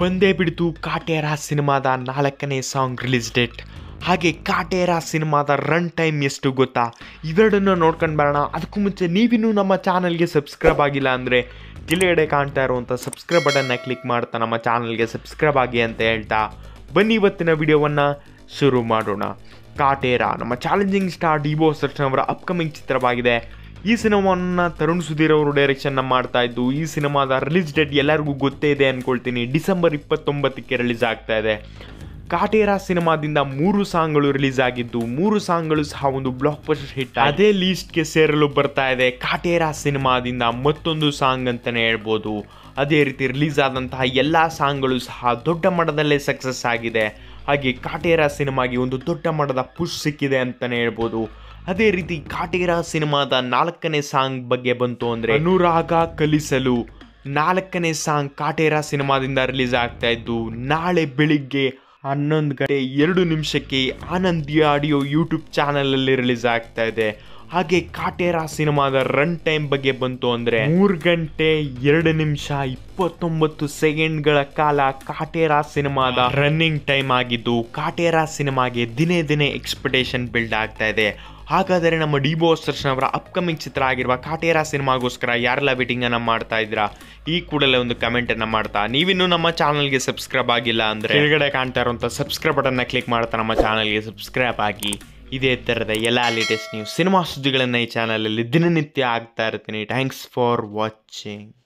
ಬಂದೇ ಬಿಡ್ತು ಕಾಟೇರ ಸಿನಿಮಾದ ನಾಲ್ಕನೇ ಸಾಂಗ್ ರಿಲೀಸ್ ಡೇಟ್ ಹಾಗೆ ಕಾಟೇರ ಸಿನಿಮಾದ ರನ್ ಟೈಮ್ ಎಷ್ಟು ಗೊತ್ತಾ ಇವೆರಡನ್ನು ನೋಡ್ಕೊಂಡು ಬರೋಣ ಅದಕ್ಕೂ ಮುಂಚೆ ನೀವಿನ್ನೂ ನಮ್ಮ ಚಾನಲ್ಗೆ ಸಬ್ಸ್ಕ್ರೈಬ್ ಆಗಿಲ್ಲ ಅಂದರೆ ಕೆಳಗಡೆ ಕಾಣ್ತಾ ಇರುವಂಥ ಸಬ್ಸ್ಕ್ರೈಬ್ ಬಟನ್ನ ಕ್ಲಿಕ್ ಮಾಡ್ತಾ ನಮ್ಮ ಚಾನಲ್ಗೆ ಸಬ್ಸ್ಕ್ರೈಬ್ ಆಗಿ ಅಂತ ಹೇಳ್ತಾ ಬನ್ನಿ ಇವತ್ತಿನ ವಿಡಿಯೋವನ್ನು ಶುರು ಮಾಡೋಣ ಕಾಟೇರ ನಮ್ಮ ಚಾಲೆಂಜಿಂಗ್ ಸ್ಟಾರ್ ಡಿಬೋ ಸರ್ಜನ್ ಅವರ ಅಪ್ಕಮಿಂಗ್ ಚಿತ್ರವಾಗಿದೆ ಈ ಸಿನಿಮಾವನ್ನು ತರುಣ್ ಸುಧೀರ್ ಅವರು ಡೈರೆಕ್ಷನ್ನ ಮಾಡ್ತಾ ಇದ್ದು ಈ ಸಿನಿಮಾದ ರಿಲೀಸ್ ಡೇಟ್ ಎಲ್ಲರಿಗೂ ಗೊತ್ತೇ ಇದೆ ಅಂದ್ಕೊಳ್ತೀನಿ ಡಿಸೆಂಬರ್ ಇಪ್ಪತ್ತೊಂಬತ್ತಕ್ಕೆ ರಿಲೀಸ್ ಆಗ್ತಾ ಇದೆ ಕಾಟೇರ ಸಿನಿಮಾದಿಂದ ಮೂರು ಸಾಂಗ್ಗಳು ರಿಲೀಸ್ ಆಗಿದ್ದು ಮೂರು ಸಾಂಗ್ಗಳು ಸಹ ಒಂದು ಬ್ಲಾಕ್ ಬಸ್ಟರ್ ಹಿಟ್ ಅದೇ ಲೀಸ್ಟ್ಗೆ ಸೇರಲು ಬರ್ತಾ ಇದೆ ಕಾಟೇರ ಸಿನಿಮಾದಿಂದ ಮತ್ತೊಂದು ಸಾಂಗ್ ಅಂತಲೇ ಹೇಳ್ಬೋದು ಅದೇ ರೀತಿ ರಿಲೀಸ್ ಆದಂತಹ ಎಲ್ಲ ಸಾಂಗ್ಗಳು ಸಹ ದೊಡ್ಡ ಮಟ್ಟದಲ್ಲೇ ಸಕ್ಸಸ್ ಆಗಿದೆ ಹಾಗೆ ಕಾಟೇರ ಸಿನಿಮಾಗೆ ಒಂದು ದೊಡ್ಡ ಮಟ್ಟದ ಪುಷ್ ಸಿಕ್ಕಿದೆ ಅಂತಲೇ ಹೇಳ್ಬೋದು ಅದೇ ರೀತಿ ಕಾಟೇರ ಸಿನಿಮಾದ ನಾಲ್ಕನೇ ಸಾಂಗ್ ಬಗ್ಗೆ ಬಂತು ಅಂದರೆ ಅನುರಾಗ ಕಲಿಸಲು ನಾಲ್ಕನೇ ಸಾಂಗ್ ಕಾಟೇರ ಸಿನಿಮಾದಿಂದ ರಿಲೀಸ್ ಆಗ್ತಾ ಇದ್ದು ನಾಳೆ ಬೆಳಿಗ್ಗೆ ಹನ್ನೊಂದು ಗಂಟೆ ಎರಡು ನಿಮಿಷಕ್ಕೆ ಆನಂದಿ ಆಡಿಯೋ ಯೂಟ್ಯೂಬ್ ಚಾನಲಲ್ಲಿ ರಿಲೀಸ್ ಆಗ್ತಾ ಇದೆ ಹಾಗೆ ಕಾಟೇರ ಸಿನಿಮಾದ ರನ್ ಟೈಮ್ ಬಗ್ಗೆ ಬಂತು ಅಂದರೆ ಮೂರು ಗಂಟೆ ಎರಡು ನಿಮಿಷ ಇಪ್ಪತ್ತೊಂಬತ್ತು ಸೆಕೆಂಡ್ಗಳ ಕಾಲ ಕಾಟೇರ ಸಿನಿಮಾದ ರನ್ನಿಂಗ್ ಟೈಮ್ ಆಗಿದ್ದು ಕಾಟೇರ ಸಿನಿಮಾಗೆ ದಿನೇ ದಿನೇ ಎಕ್ಸ್ಪೆಕ್ಟೇಷನ್ ಬಿಲ್ಡ್ ಆಗ್ತಾ ಇದೆ ಹಾಗಾದರೆ ನಮ್ಮ ಡಿ ಬಾಸ್ ದರ್ಶನ್ ಅವರ ಅಪ್ಕಮಿಂಗ್ ಚಿತ್ರ ಆಗಿರುವ ಕಾಟೇರ ಸಿನಿಮಾಗೋಸ್ಕರ ಯಾರೆಲ್ಲ ವೇಟಿಂಗ್ ಅನ್ನ ಮಾಡ್ತಾ ಇದ್ದೀರಾ ಈ ಕೂಡಲೇ ಒಂದು ಕಮೆಂಟ್ ಅನ್ನ ಮಾಡ್ತಾ ನೀವಿನ್ನೂ ನಮ್ಮ ಚಾನಲ್ಗೆ ಸಬ್ಸ್ಕ್ರೈಬ್ ಆಗಿಲ್ಲ ಅಂದ್ರೆ ಕೆಳಗಡೆ ಕಾಣ್ತಾ ಇರುವಂತ ಸಬ್ಸ್ಕ್ರೈಬ್ ಬಟನ್ನ ಕ್ಲಿಕ್ ಮಾಡ್ತಾ ನಮ್ಮ ಚಾನಲ್ಗೆ ಸಬ್ಸ್ಕ್ರೈಬ್ ಆಗಿ ಇದೇ ಥರದ ಎಲ್ಲ ಲೇಟೆಸ್ಟ್ ನ್ಯೂಸ್ ಸಿನಿಮಾ ಸುದ್ದಿಗಳನ್ನು ಈ ಚಾನಲಲ್ಲಿ ದಿನನಿತ್ಯ ಆಗ್ತಾ ಇರ್ತೀನಿ ಥ್ಯಾಂಕ್ಸ್ ಫಾರ್ ವಾಚಿಂಗ್